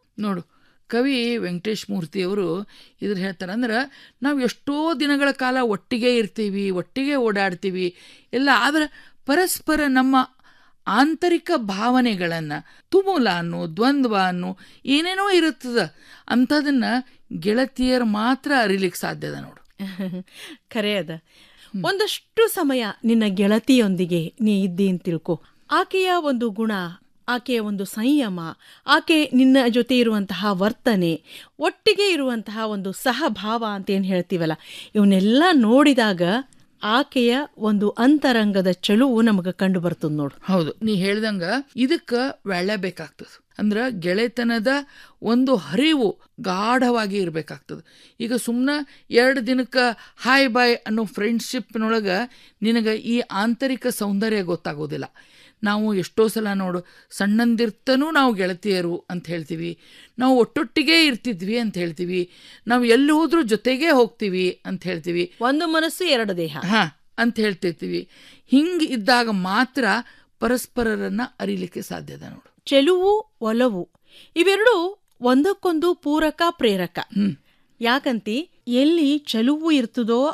ನೋಡು ಕವಿ ವೆಂಕಟೇಶ್ ಮೂರ್ತಿಯವರು ಇದ್ರ ಹೇಳ್ತಾರೆ ಅಂದ್ರೆ ನಾವು ಎಷ್ಟೋ ದಿನಗಳ ಕಾಲ ಒಟ್ಟಿಗೆ ಇರ್ತೀವಿ ಒಟ್ಟಿಗೆ ಓಡಾಡ್ತೀವಿ ಎಲ್ಲ ಆದ್ರೆ ಪರಸ್ಪರ ನಮ್ಮ ಆಂತರಿಕ ಭಾವನೆಗಳನ್ನು ತುಮುಲ ಅನ್ನು ದ್ವಂದ್ವ ಅನ್ನು ಏನೇನೋ ಇರುತ್ತದ ಅಂಥದನ್ನ ಗೆಳತಿಯರು ಮಾತ್ರ ಅರಿಲಿಕ್ಕೆ ಸಾಧ್ಯದ ನೋಡು ಖರೆ ಅದ ಒಂದಷ್ಟು ಸಮಯ ನಿನ್ನ ಗೆಳತಿಯೊಂದಿಗೆ ನೀ ಇದ್ದಿ ಅಂತ ತಿಳ್ಕೊ ಆಕೆಯ ಒಂದು ಗುಣ ಆಕೆಯ ಒಂದು ಸಂಯಮ ಆಕೆ ನಿನ್ನ ಜೊತೆ ಇರುವಂತಹ ವರ್ತನೆ ಒಟ್ಟಿಗೆ ಇರುವಂತಹ ಒಂದು ಸಹಭಾವ ಅಂತ ಏನು ಹೇಳ್ತೀವಲ್ಲ ಇವನ್ನೆಲ್ಲ ನೋಡಿದಾಗ ಆಕೆಯ ಒಂದು ಅಂತರಂಗದ ಚಳುವು ನಮಗೆ ಕಂಡು ಬರ್ತದ ನೋಡು ಹೌದು ನೀ ಹೇಳ್ದಂಗ ಇದಕ್ಕ ಒಳ್ಳೆ ಬೇಕಾಗ್ತದೆ ಅಂದ್ರೆ ಗೆಳೆತನದ ಒಂದು ಹರಿವು ಗಾಢವಾಗಿ ಇರಬೇಕಾಗ್ತದೆ ಈಗ ಸುಮ್ಮನೆ ಎರಡು ದಿನಕ್ಕೆ ಹಾಯ್ ಬಾಯ್ ಅನ್ನೋ ಫ್ರೆಂಡ್ಶಿಪ್ನೊಳಗೆ ನಿನಗೆ ಈ ಆಂತರಿಕ ಸೌಂದರ್ಯ ಗೊತ್ತಾಗೋದಿಲ್ಲ ನಾವು ಎಷ್ಟೋ ಸಲ ನೋಡು ಸಣ್ಣಂದಿರ್ತನೂ ನಾವು ಗೆಳತಿಯರು ಅಂತ ಹೇಳ್ತೀವಿ ನಾವು ಒಟ್ಟೊಟ್ಟಿಗೆ ಇರ್ತಿದ್ವಿ ಅಂತ ಹೇಳ್ತೀವಿ ನಾವು ಎಲ್ಲಿ ಹೋದ್ರೂ ಜೊತೆಗೇ ಹೋಗ್ತೀವಿ ಅಂತ ಹೇಳ್ತೀವಿ ಒಂದು ಮನಸ್ಸು ಎರಡು ದೇಹ ಹಾ ಅಂತ ಹೇಳ್ತಿರ್ತೀವಿ ಹಿಂಗೆ ಇದ್ದಾಗ ಮಾತ್ರ ಪರಸ್ಪರರನ್ನ ಅರಿಲಿಕ್ಕೆ ಸಾಧ್ಯದ ನೋಡು ಚೆಲುವು ಒಲವು ಇವೆರಡು ಒಂದಕ್ಕೊಂದು ಪೂರಕ ಪ್ರೇರಕ ಹ್ಮ್ ಯಾಕಂತಿ ಎಲ್ಲಿ ಚೆಲುವು ಇರ್ತದೋ